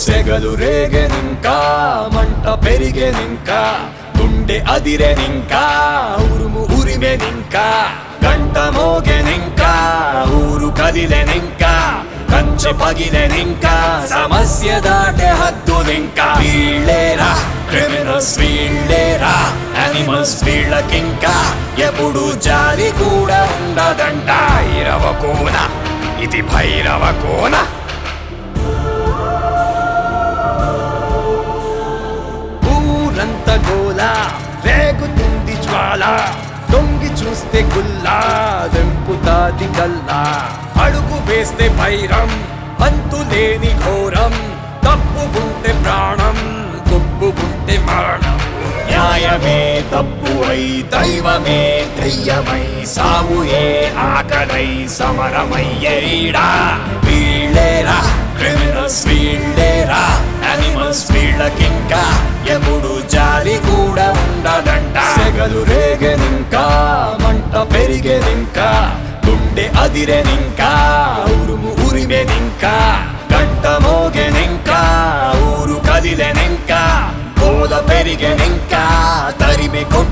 సెగలు రేగెనింకా మంట పెరిగెనింకా గుండె అదిరెనింకా ఉరుము ఉరిమెనింకా గంట మోగెనింకా ఊరు కదిలెనింకా కంచె పగిలెనింకా సమస్య దాటే హద్దునింకా వీళ్ళేరా క్రిమినల్స్ వీళ్ళేరా యానిమల్స్ వీళ్ళకింకా ఎప్పుడు జాలి కూడా ఉండదంట భైరవ కోన ఇది భైరవ కోన ఊరంత గోల రేగుతుంది జ్వాల దొంగి చూస్తే గుల్లా దెంపుతాది కల్లా అడుగు వేస్తే భైరం అంతులేని ఘోరం తప్పుకుంటే ప్రాణం కొప్పుకుంటే మరణం న్యాయమే తప్పు అయి దైవమే దయ్యమై సావుయే ఆకలై సమరమయ్యేడా వీళ్ళేరా క్రిమినల్స్ వీళ్ళేరా యానిమల్స్ వీళ్ళకింకా ఎప్పుడు జాలి కూడా ఉండదంట సెగలు రేగెనింకా మంట పెరిగెనింకా గుండె అదిరెనింకా ఉరుము ఉరిమెనింకా గంట మోగెనింకా ఊరు కదిలెనింకా కోల పెరిగెనింకా తరిమి కొట్టు